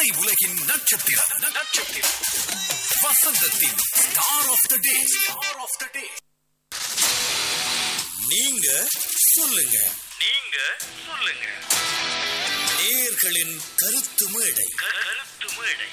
திரை உலகின் நட்சத்திரம் நட்சத்திரம் வசந்தத்தின் star of the day star of the day நீங்க சொல்லுங்க நீங்க சொல்லுங்க நேயர்களின் கருத்து மேடை கருத்து மேடை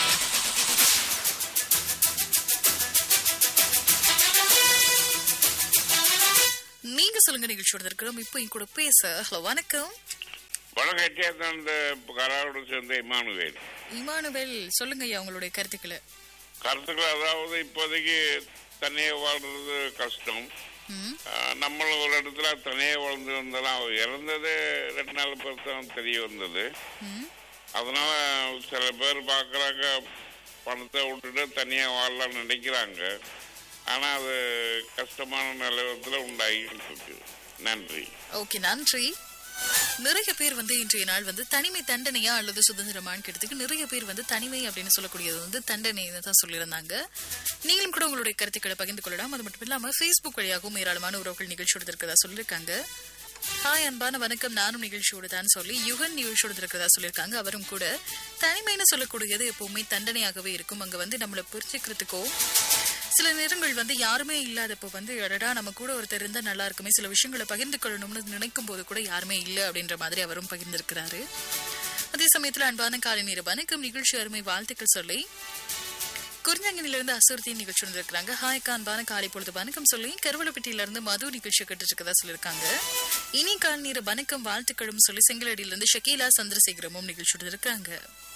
நீங்க சொல்லுங்க நிகழ்ச்சியோட இருக்கிறோம் இப்போ என் கூட பேச ஹலோ வணக்கம் வடகட்டியாக அந்த கராரோடு சேர்ந்த இமானுவேல் இமானுவேல் சொல்லுங்க ஐயா உங்களுடைய கருத்துக்களை கருத்துக்கள் அதாவது இப்போதைக்கு தனியாக வாழ்றது கஷ்டம் ம், ஆஹ் நம்மளும் ஒரு இடத்துல தனியாக வாழ்ந்து வந்தாலும் அவர் இறந்தது ரெண்டு நாள் பேர் தான் தெரிய வந்தது ம். அதனால சில பேர் பார்க்குறாங்க பணத்தை விட்டுட்டு தனியாக வாழலாம்னு நினைக்கிறாங்க ஆனால் அது கஷ்டமான நிலவரத்தில் உண்டாகிட்டு இருக்கு நன்றி ஓகே நன்றி நிறைய பேர் வந்து இன்றைய நாள் வந்து தனிமை தண்டனையா அல்லது சுதந்திரமான்னு கேட்டதுக்கு நிறைய பேர் வந்து தனிமை அப்படின்னு சொல்லக்கூடியது வந்து தண்டனைன்னு தான் சொல்லியிருந்தாங்க நீங்களும் கூட உங்களுடைய கருத்துக்களை பகிர்ந்து கொள்ளலாம் அது மட்டும் இல்லாம ஃபேஸ்புக் வழியாகவும் ஏராளமான உறவுகள் நிகழ்ச்சியோடு இருக்கிறதா சொல்லியிருக்காங்க ஹாய் அன்பான வணக்கம் நானும் நிகழ்ச்சியோடு தான் சொல்லி யுகன் நிகழ்ச்சியோடு இருக்கிறதா சொல்லியிருக்காங்க அவரும் கூட தனிமைன்னு சொல்லக்கூடியது எப்பவுமே தண்டனையாகவே இருக்கும் அங்க வந்து நம்மளை புரிஞ்சுக்கிறதுக்கோ சில நேரங்கள் வந்து யாருமே இல்லாதப்போ வந்து அடடா நம்ம கூட ஒருத்தர் இருந்தா நல்லா இருக்குமே சில விஷயங்களை பகிர்ந்து கொள்ளணும்னு நினைக்கும் போது கூட யாருமே இல்லை அப்படின்ற மாதிரி அவரும் பகிர்ந்திருக்கிறாரு அதே சமயத்துல அன்பான காலை நேர வணக்கம் நிகழ்ச்சி அருமை வாழ்த்துக்கள் சொல்லி குறிஞ்சாங்கனிலிருந்து அசுர்த்தி நிகழ்ச்சி வந்திருக்கிறாங்க ஹாய்க்கா அன்பான காலை பொழுது வணக்கம் சொல்லி கருவலப்பட்டியில இருந்து மது நிகழ்ச்சி கேட்டு இருக்கதா சொல்லியிருக்காங்க இனி கால் நேர வணக்கம் வாழ்த்துக்களும் சொல்லி செங்கலடியிலிருந்து ஷக்கீலா சந்திரசேகரமும் நிகழ்ச்சி இருக்காங்க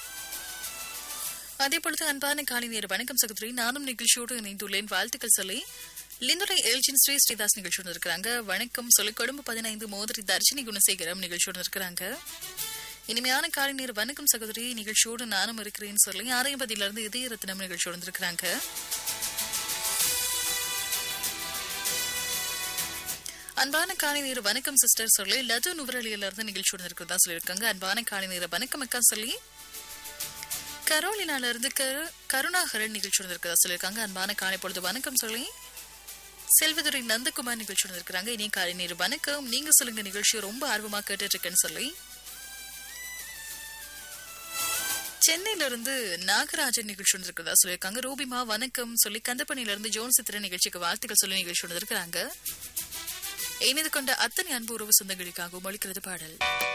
அதே பொழுது அன்பான காலை நேர வணக்கம் சகோதரி நானும் நிகழ்ச்சியோடு இணைந்துள்ளேன் வாழ்த்துக்கள் சொல்லி லிந்துரை எல்ஜின் ஸ்ரீ ஸ்ரீதாஸ் நிகழ்ச்சியோடு இருக்கிறாங்க வணக்கம் சொல்லி கொழும்பு பதினைந்து மோதிரி தர்ஷினி குணசேகரம் நிகழ்ச்சியோடு இருக்கிறாங்க இனிமையான காலை நேர வணக்கம் சகோதரி நிகழ்ச்சியோடு நானும் இருக்கிறேன்னு சொல்லி ஆரையம்பதியில இருந்து இதய ரத்னம் நிகழ்ச்சியோடு இருக்கிறாங்க அன்பான காலை நேர வணக்கம் சிஸ்டர் சொல்லி லது நுவரலியில இருந்து நிகழ்ச்சியோடு இருக்கிறதா சொல்லியிருக்காங்க அன்பான காலை நேர வணக்கம் அக்கா சொல்லி கரோலினால இருந்து கரு கருணாகரன் நிகழ்ச்சி இருக்கிறதா சொல்லியிருக்காங்க அன்பான காலை பொழுது வணக்கம் சொல்லி செல்வதுரை நந்தகுமார் நிகழ்ச்சி இருக்கிறாங்க இனி காலை நேரு வணக்கம் நீங்க சொல்லுங்க நிகழ்ச்சியை ரொம்ப ஆர்வமா கேட்டுட்டு இருக்கேன்னு சொல்லி சென்னையில இருந்து நாகராஜன் நிகழ்ச்சி இருக்கிறதா சொல்லியிருக்காங்க ரூபிமா வணக்கம் சொல்லி கந்தப்பணியில இருந்து ஜோன் சித்திர நிகழ்ச்சிக்கு வாழ்த்துக்கள் சொல்லி நிகழ்ச்சி இருக்கிறாங்க இணைந்து கொண்ட அத்தனை அன்பு உறவு சொந்தங்களுக்காகவும் ஒழிக்கிறது பாடல்